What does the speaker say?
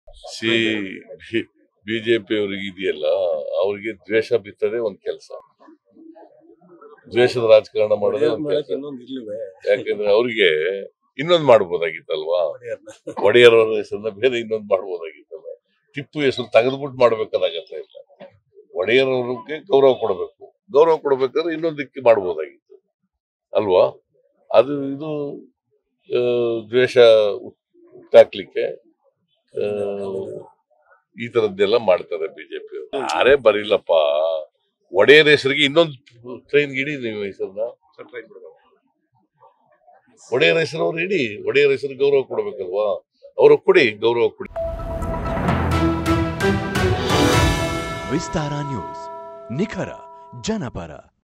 C BJP ಅವ್ರಿಗೆ ಇದೆಯಲ್ಲ ಅವ್ರಿಗೆ ದ್ವೇಷ ಬಿತ್ತದೇ ಒಂದ್ ಕೆಲಸ ದ್ವೇಷದ ರಾಜಕಾರಣ ಮಾಡೋದೇ ಒಂದ್ ಕೆಲಸ ಇನ್ನೊಂದು ಇರ್ಲಿವೆ ಯಾಕಂದ್ರೆ ಅವ್ರಿಗೆ ಇನ್ನೊಂದ್ ಮಾಡ್ಬೋದಾಗಿತ್ತಲ್ವಾ ಒಡೆಯರ್ನ. ಒಡೆಯರ್ ಅವರ ಹೆಸರನ್ನ ಬೇರೆ ಇನ್ನೊಂದ್ ಮಾಡ್ಬೋದಾಗಿತ್ತಲ್ಲ ಟಿಪ್ಪು ಹೆಸರು ತೆಗೆದ್ಬಿಟ್ಟು ಮಾಡ್ಬೇಕಾಗತ್ತೆ ಇಲ್ಲ ಒಡೆಯರ್ ಅವ್ರಿಗೆ ಗೌರವ ಕೊಡಬೇಕು ಗೌರವ ಕೊಡ್ಬೇಕಾದ್ರೆ ಇನ್ನೊಂದಕ್ಕೆ ಮಾಡ್ಬೋದಾಗಿತ್ತು ಅಲ್ವಾ ಅದು ಇದು ಆ, ದ್ವೇಷ ಹುಟ್ಟಾಕ್ಲಿಕ್ಕೆ ಆ, ಈ ತರದ್ದೆಲ್ಲ ಮಾಡ್ತಾರೆ ಬಿಜೆಪಿ ಯಾರೇ ಬರಿಲ್ಲಪ್ಪ ಒಡೆಯರ್ ಹೆಸರಿಗೆ ಇನ್ನೊಂದು ಟ್ರೈನ್ ಇಡಿ ನೀವು ಹೆಸರನ್ನ ಒಡೆಯರ್ ಹೆಸರು ಅವ್ರು ಇಡಿ ಒಡೆಯರ್ ಹೆಸರು ಗೌರವ ಕೊಡ್ಬೇಕಲ್ವಾ ಅವ್ರು ಕೊಡಿ ಗೌರವ ಕೊಡಿ ವಿಸ್ತಾರ ನ್ಯೂಸ್ ನಿಖರ ಜನಪರ